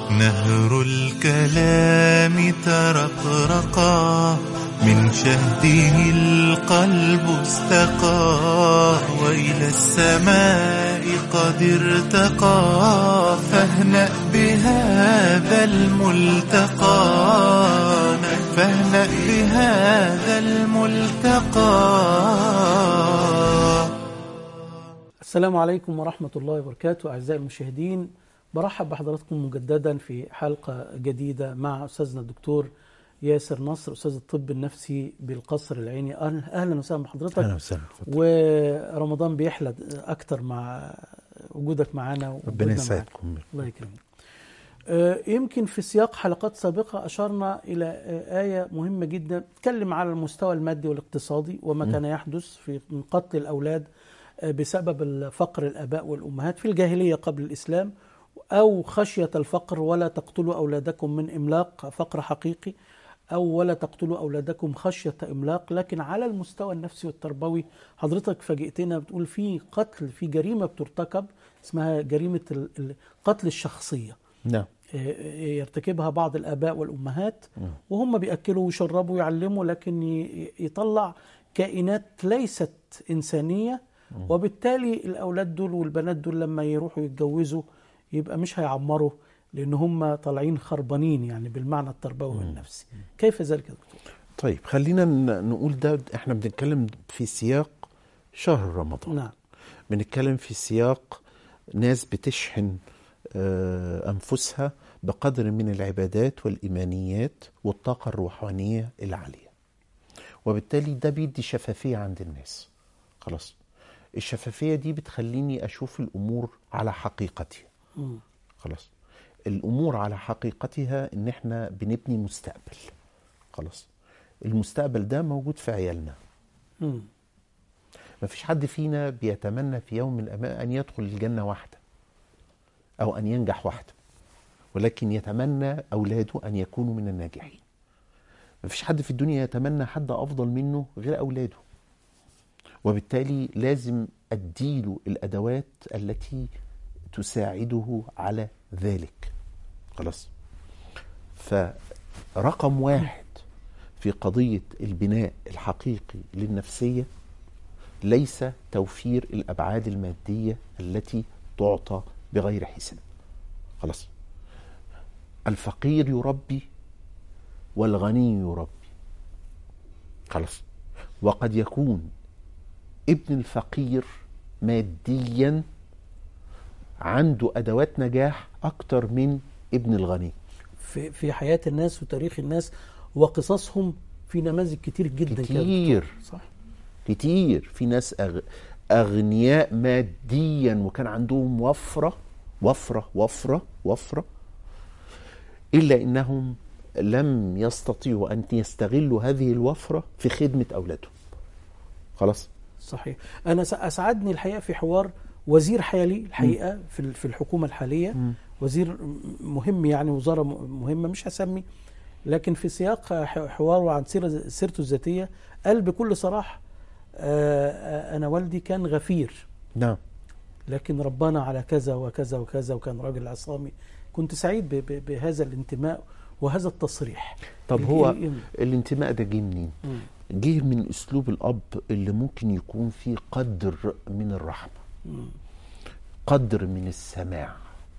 نهر الكلام ترقرقا من شهده القلب استقى وإلى السماء قد ارتقى فاهنأ بهذا الملتقى فاهنأ بهذا الملتقى السلام عليكم ورحمة الله وبركاته أعزائي المشاهدين برحب بحضراتكم مجددا في حلقة جديدة مع أستاذنا الدكتور ياسر نصر أستاذ الطب النفسي بالقصر العيني أهلا أهلا وسهلا بحضرتك اهلا وسهلا اتفضل. ورمضان بيحلى أكتر مع وجودك معنا ربنا ووجودنا معاك. يسعدكم الله يكرمك آه، يمكن في سياق حلقات سابقة أشرنا إلى آه، آية مهمة جدا تتكلم على المستوى المادي والاقتصادي وما كان يحدث في من قتل الأولاد آه، بسبب فقر الآباء والأمهات في الجاهلية قبل الإسلام أو خشية الفقر ولا تقتلوا أولادكم من إملاق فقر حقيقي أو ولا تقتلوا أولادكم خشية إملاق لكن على المستوى النفسي والتربوي حضرتك فاجئتنا بتقول في قتل في جريمة بترتكب اسمها جريمة ال- ال- قتل الشخصية نعم يرتكبها بعض الآباء والأمهات وهم بيأكلوا ويشربوا ويعلموا لكن ي- يطلع كائنات ليست إنسانية وبالتالي الأولاد دول والبنات دول لما يروحوا يتجوزوا يبقى مش هيعمروا لأن هم طالعين خربانين يعني بالمعنى التربوي والنفسي كيف ذلك يا دكتور؟ طيب خلينا ن- نقول ده احنا بنتكلم في سياق شهر رمضان نعم بنتكلم في سياق ناس بتشحن آه، انفسها بقدر من العبادات والايمانيات والطاقه الروحانيه العاليه وبالتالي ده بيدي شفافيه عند الناس خلاص الشفافيه دي بتخليني اشوف الامور على حقيقتها مم. خلاص الامور على حقيقتها ان احنا بنبني مستقبل خلاص المستقبل ده موجود في عيالنا مم. مفيش حد فينا بيتمنى في يوم من الايام ان يدخل الجنه واحده او ان ينجح واحده ولكن يتمنى اولاده ان يكونوا من الناجحين مفيش حد في الدنيا يتمنى حد افضل منه غير اولاده وبالتالي لازم اديله الادوات التي تساعده على ذلك خلاص فرقم واحد في قضيه البناء الحقيقي للنفسيه ليس توفير الابعاد الماديه التي تعطى بغير حساب خلاص الفقير يربي والغني يربي خلاص وقد يكون ابن الفقير ماديا عنده ادوات نجاح اكتر من ابن الغني في في حياة الناس وتاريخ الناس وقصصهم في نماذج كتير جدا كده يا كتير. دكتور. صح كتير في ناس أغ... أغنياء ماديا وكان عندهم وفرة وفرة وفرة وفرة إلا إنهم لم يستطيعوا أن يستغلوا هذه الوفرة في خدمة أولادهم خلاص صحيح انا س- اسعدني الحقيقه في حوار وزير حالي الحقيقه في ال- في الحكومه الحاليه وزير م- مهم يعني وزاره م- مهمه مش هسمي لكن في سياق ح- حواره عن سيرة سيرته الذاتيه قال بكل صراحه آه، آه، انا والدي كان غفير نعم لكن ربنا على كذا وكذا وكذا وكان راجل عصامي كنت سعيد ب- ب- بهذا الانتماء وهذا التصريح طب ال- هو ال- الانتماء ده جه منين؟ مم. جه من أسلوب الأب اللي ممكن يكون فيه قدر من الرحمة مم. قدر من السماع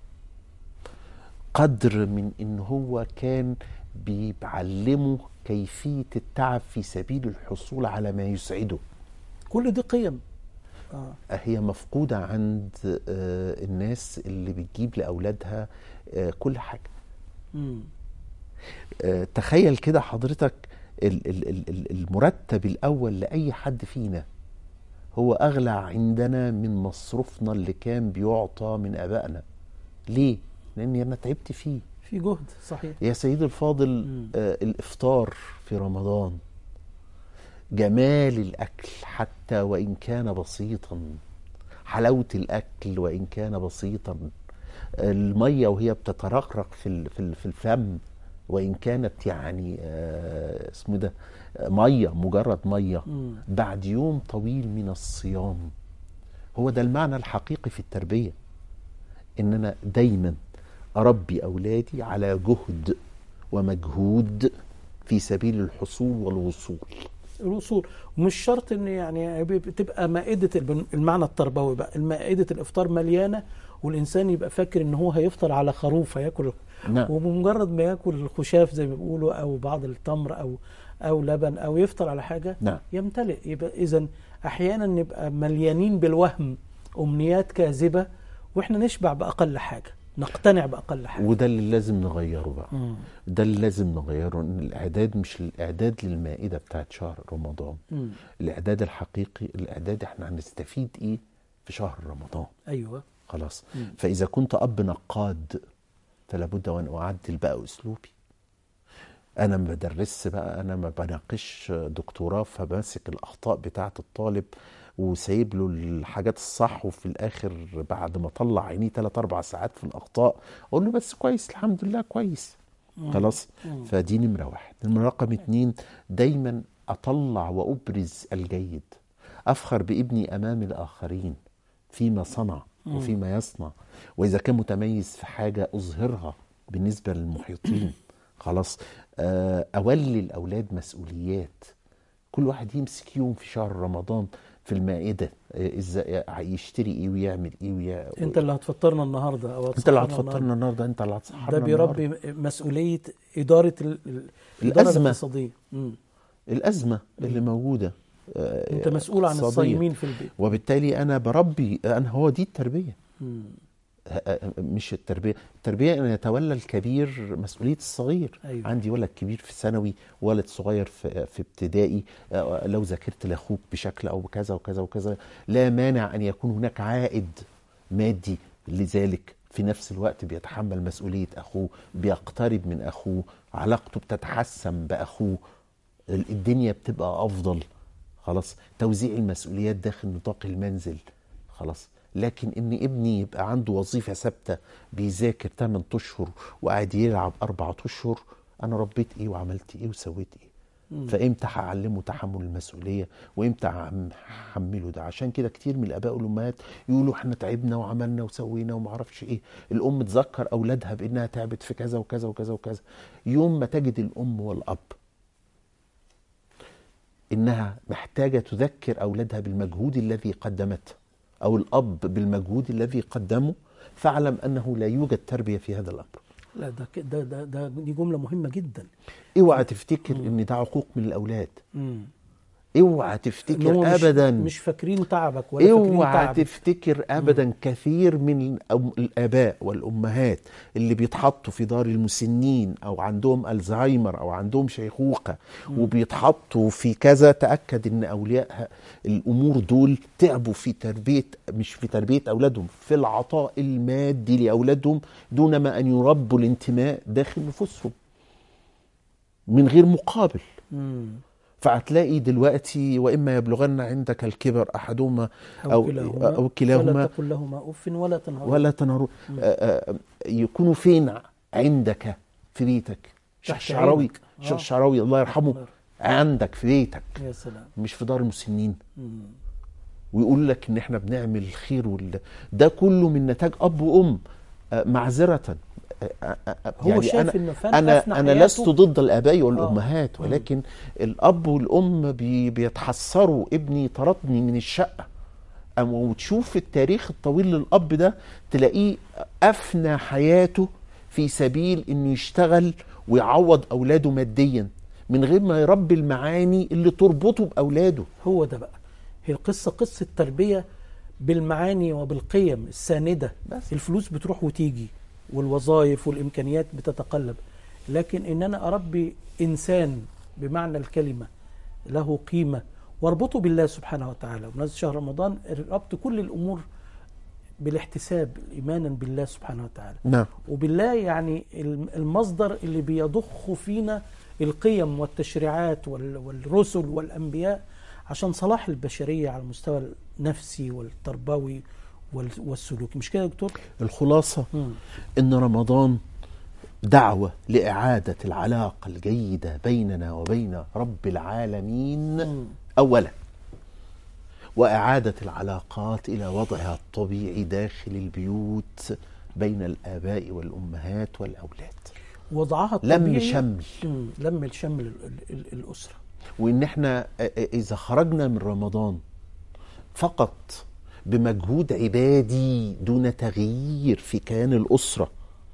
قدر من ان هو كان بيعلمه كيفية التعب في سبيل الحصول على ما يسعده كل دي قيم آه. هي مفقودة عند آه، الناس اللي بتجيب لأولادها آه، كل حاجة مم. آه، تخيل كده حضرتك ال- ال- ال- ال- المرتب الأول لأي حد فينا هو أغلى عندنا من مصروفنا اللي كان بيعطى من آبائنا ليه؟ لأني أنا تعبت فيه في جهد صحيح يا سيدي الفاضل مم. آه الإفطار في رمضان جمال الأكل حتى وإن كان بسيطا حلاوة الأكل وإن كان بسيطا المية وهي بتترقرق في ال- في ال- في الفم وإن كانت يعني آه، اسمه ده آه، مية مجرد مية مم. بعد يوم طويل من الصيام هو ده المعنى الحقيقي في التربية إن أنا دايما اربي اولادي على جهد ومجهود في سبيل الحصول والوصول الوصول ومش شرط ان يعني بتبقى مائده الب- المعنى التربوي بقى مائده الافطار مليانه والانسان يبقى فاكر ان هو هيفطر على خروف هياكل نعم وبمجرد ما ياكل الخشاف زي ما بيقولوا او بعض التمر او او لبن او يفطر على حاجه نعم يمتلئ يبقى اذا احيانا نبقى مليانين بالوهم امنيات كاذبه واحنا نشبع باقل حاجه نقتنع باقل حاجه وده اللي لازم نغيره بقى مم. ده اللي لازم نغيره ان الاعداد مش الاعداد للمائده بتاعت شهر رمضان مم. الاعداد الحقيقي الاعداد احنا هنستفيد ايه في شهر رمضان ايوه خلاص مم. فاذا كنت اب نقاد فلا بد وان اعدل بقى اسلوبي انا ما بدرسش بقى انا ما بناقش دكتوراه فماسك الاخطاء بتاعه الطالب وسايب له الحاجات الصح وفي الاخر بعد ما طلع عينيه 3 4 ساعات في الاخطاء اقول له بس كويس الحمد لله كويس مم. خلاص مم. فدي نمرة واحد نمرة رقم اتنين دايما أطلع وأبرز الجيد أفخر بابني أمام الآخرين فيما صنع مم. وفيما يصنع وإذا كان متميز في حاجة أظهرها بالنسبة للمحيطين خلاص آه، أولي الأولاد مسؤوليات كل واحد يمسك يوم في شهر رمضان في المائدة آه، ازاي يشتري ايه ويعمل ايه ويع... انت اللي هتفطرنا النهارده او انت اللي هتصحينا النهاردة. هتفطرنا النهارده انت اللي هتصحرنا ده بيربي مسؤوليه اداره ال- ال- الاداره الأزمة. الاقتصاديه مم. الأزمة اللي موجودة آه، انت مسؤول عن اقتصادية. الصايمين في البيت وبالتالي انا بربي انا هو دي التربيه مم. ه- مش التربيه التربيه ان يتولى الكبير مسؤوليه الصغير أيوة. عندي ولد كبير في ثانوي ولد صغير في في ابتدائي آه، لو ذاكرت لاخوك بشكل او بكذا وكذا وكذا لا مانع ان يكون هناك عائد مادي لذلك في نفس الوقت بيتحمل مسؤوليه اخوه بيقترب من اخوه علاقته بتتحسن باخوه ال- الدنيا بتبقى افضل خلاص توزيع المسؤوليات داخل نطاق المنزل خلاص لكن ان ابني يبقى عنده وظيفه ثابته بيذاكر 8 اشهر وقاعد يلعب 4 اشهر انا ربيت ايه وعملت ايه وسويت ايه مم. فامتى هعلمه تحمل المسؤوليه وامتى هعم- هحمله ده عشان كده كتير من الاباء والامهات يقولوا احنا تعبنا وعملنا وسوينا وما اعرفش ايه الام تذكر اولادها بانها تعبت في كذا وكذا وكذا وكذا يوم ما تجد الام والاب انها محتاجه تذكر اولادها بالمجهود الذي قدمته او الاب بالمجهود الذي قدمه فاعلم انه لا يوجد تربيه في هذا الامر لا ده ك- ده ده, ده دي جمله مهمه جدا اوعى تفتكر ان ده عقوق من الاولاد مم. اوعى إن هو تفتكر مش ابدا مش فاكرين تعبك ولا فاكرين اوعى تعبك تفتكر ابدا كثير من الأم- الاباء والامهات اللي بيتحطوا في دار المسنين او عندهم الزهايمر او عندهم شيخوخه وبيتحطوا في كذا تاكد ان اولياء الامور دول تعبوا في تربيه مش في تربيه اولادهم في العطاء المادي لاولادهم دون ما ان يربوا الانتماء داخل نفوسهم من غير مقابل مم. فهتلاقي دلوقتي واما يبلغن عندك الكبر احدهما أو, أو- كلاهما أو كلاهما ولا تقل لهما اف ولا تنهرهما ولا تنهروا مم. آه، آه، يكونوا فين عندك في بيتك شيخ تحت الشعراوي عينك. شيخ آه. الشعراوي الله يرحمه الله عندك في بيتك يا سلام مش في دار المسنين مم. ويقول لك ان احنا بنعمل الخير وال... ده كله من نتاج اب وام آه، معذره آه، آه، آه، هو شايف انا إن فن انا أفنى انا حياته. لست ضد الاباء والامهات مم. ولكن الاب والام بي بيتحسروا ابني طردني من الشقه أما وتشوف التاريخ الطويل للاب ده تلاقيه افنى حياته في سبيل انه يشتغل ويعوض اولاده ماديا من غير ما يربي المعاني اللي تربطه باولاده هو ده بقى هي القصه قصه تربيه بالمعاني وبالقيم السانده بس. الفلوس بتروح وتيجي والوظائف والامكانيات بتتقلب لكن ان انا اربي انسان بمعنى الكلمه له قيمه واربطه بالله سبحانه وتعالى ونزل شهر رمضان ربط كل الامور بالاحتساب ايمانا بالله سبحانه وتعالى نعم وبالله يعني الم- المصدر اللي بيضخ فينا القيم والتشريعات وال- والرسل والانبياء عشان صلاح البشريه على المستوى النفسي والتربوي وال- والسلوكي مش كده يا دكتور؟ الخلاصه مم. ان رمضان دعوه لاعاده العلاقه الجيده بيننا وبين رب العالمين مم. اولا واعاده العلاقات الى وضعها الطبيعي داخل البيوت بين الآباء والأمهات والأولاد وضعها لم الطبيعي شمل مم، لم الشمل ال- ال- ال- الاسره وإن احنا آه، آه، إذا خرجنا من رمضان فقط بمجهود عبادي دون تغيير في كيان الأسرة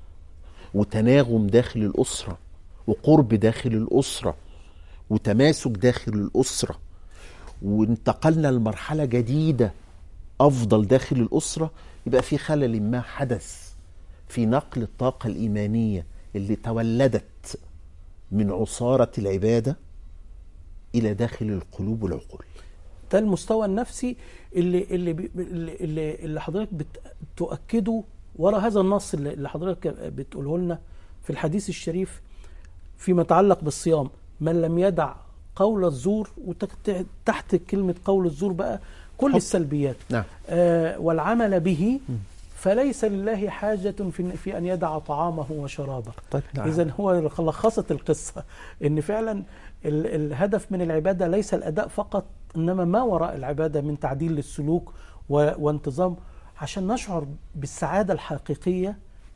وتناغم داخل الأسرة وقرب داخل الأسرة وتماسك داخل الأسرة وانتقلنا لمرحلة جديدة أفضل داخل الأسرة يبقى في خلل ما حدث في نقل الطاقة الإيمانية اللي تولدت من عصارة العبادة إلى داخل القلوب والعقول ده المستوى النفسي اللي اللي بي- اللي, اللي, اللي حضرتك بتؤكده ورا هذا النص اللي اللي حضرتك بتقوله لنا في الحديث الشريف فيما يتعلق بالصيام من لم يدع قول الزور وتحت كلمة قول الزور بقى كل حب. السلبيات نعم آه والعمل به فليس لله حاجة في, في أن يدع طعامه وشرابه طيب نعم. إذا هو لخصت القصة إن فعلا ال الهدف من العبادة ليس الأداء فقط إنما ما وراء العبادة من تعديل للسلوك و- وانتظام عشان نشعر بالسعادة الحقيقية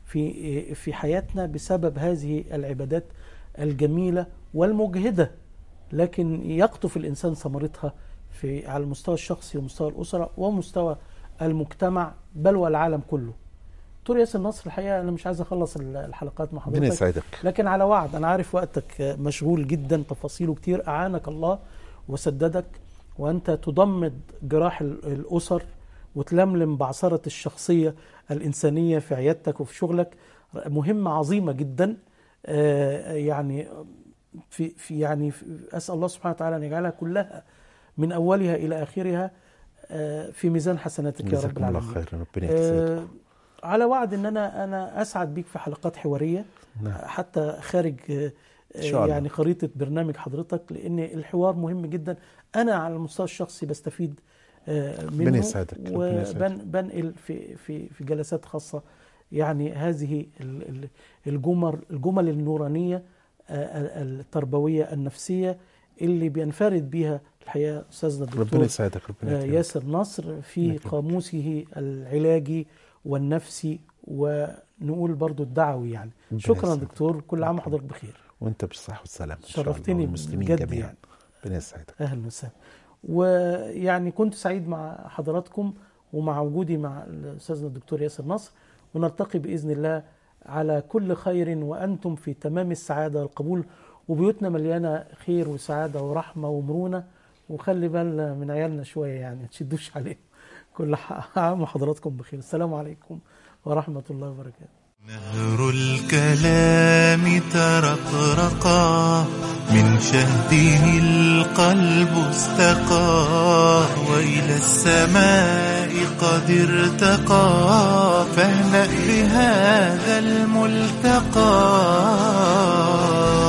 في في حياتنا بسبب هذه العبادات الجميلة والمجهدة لكن يقطف الإنسان ثمرتها في على المستوى الشخصي ومستوى الأسرة ومستوى المجتمع بل والعالم كله دكتور ياسر نصر الحقيقة أنا مش عايز أخلص الحلقات مع ربنا حضرتك يسعدك لكن على وعد أنا عارف وقتك مشغول جدا تفاصيله كتير أعانك الله وسددك وأنت تضمد جراح ال- الأسر وتلملم بعثرة الشخصية الإنسانية في عيادتك وفي شغلك مهمة عظيمة جدا آه، يعني في في يعني في أسأل الله سبحانه وتعالى أن يجعلها كلها من أولها إلى آخرها آه، في ميزان حسناتك يا رب جزاكم الله العالمين خيرا ربنا يجزاك آه، على وعد ان انا انا اسعد بيك في حلقات حواريه نعم. حتى خارج آه، إن شاء الله. يعني خريطه برنامج حضرتك لان الحوار مهم جدا انا على المستوى الشخصي بستفيد آه، منه ربنا يسعدك، ربنا يسعدك. وبنقل في في في جلسات خاصه يعني هذه ال- ال- الجمل الجمل النورانيه آه، التربويه النفسيه اللي بينفرد بيها الحقيقه استاذنا الدكتور ربنا يسعدك ربنا آه، يكرمك. ياسر نصر في يكرمك. قاموسه العلاجي والنفسي ونقول برضو الدعوي يعني ربنا شكرا يسعدك. دكتور كل عام يكرمك. وحضرتك بخير وانت بالصحة والسلامة إن شاء الله شرفتني والمسلمين بجد جميعا يعني. ربنا يسعدك اهلا وسهلا ويعني كنت سعيد مع حضراتكم ومع وجودي مع الاستاذنا الدكتور ياسر نصر ونلتقي باذن الله على كل خير وانتم في تمام السعاده والقبول وبيوتنا مليانه خير وسعاده ورحمه ومرونه وخلي بالنا من عيالنا شويه يعني ما تشدوش عليهم كل عام وحضراتكم بخير السلام عليكم ورحمه الله وبركاته نهر الكلام ترقرقا من شهده القلب استقى وإلى السماء قد ارتقى فاهنأ بهذا الملتقى